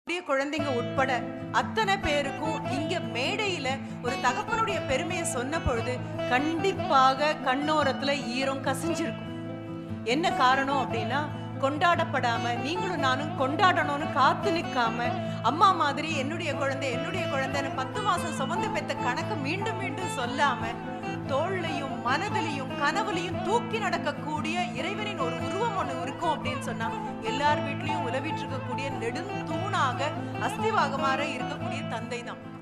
கூடிய குழந்தைங்க உட்பட அத்தனை பேருக்கும் இங்க மேடையில ஒரு தகப்பனுடைய பெருமையை சொன்ன பொழுது கண்டிப்பாக கண்ணோரத்துல ஈரம் கசிஞ்சிருக்கும் என்ன காரணம் அப்படின்னா கொண்டாடப்படாம நீங்களும் நானும் கொண்டாடணும்னு காத்து நிக்காம அம்மா மாதிரி என்னுடைய குழந்தை என்னுடைய குழந்தைன்னு பத்து மாசம் சுமந்து பெத்த கணக்கு மீண்டும் மீண்டும் சொல்லாம தோள்லையும் மனதிலையும் கனவுலையும் தூக்கி நடக்கக்கூடிய இறைவனின் ஒரு உருவம் ஒண்ணு இருக்கும் அப்படின்னு சொன்னா எல்லார் வீட்லயும் உலவிட்டு இருக்கக்கூடிய நெடுந்தூணாக அஸ்திவாகமாக இருக்கக்கூடிய தந்தை தான்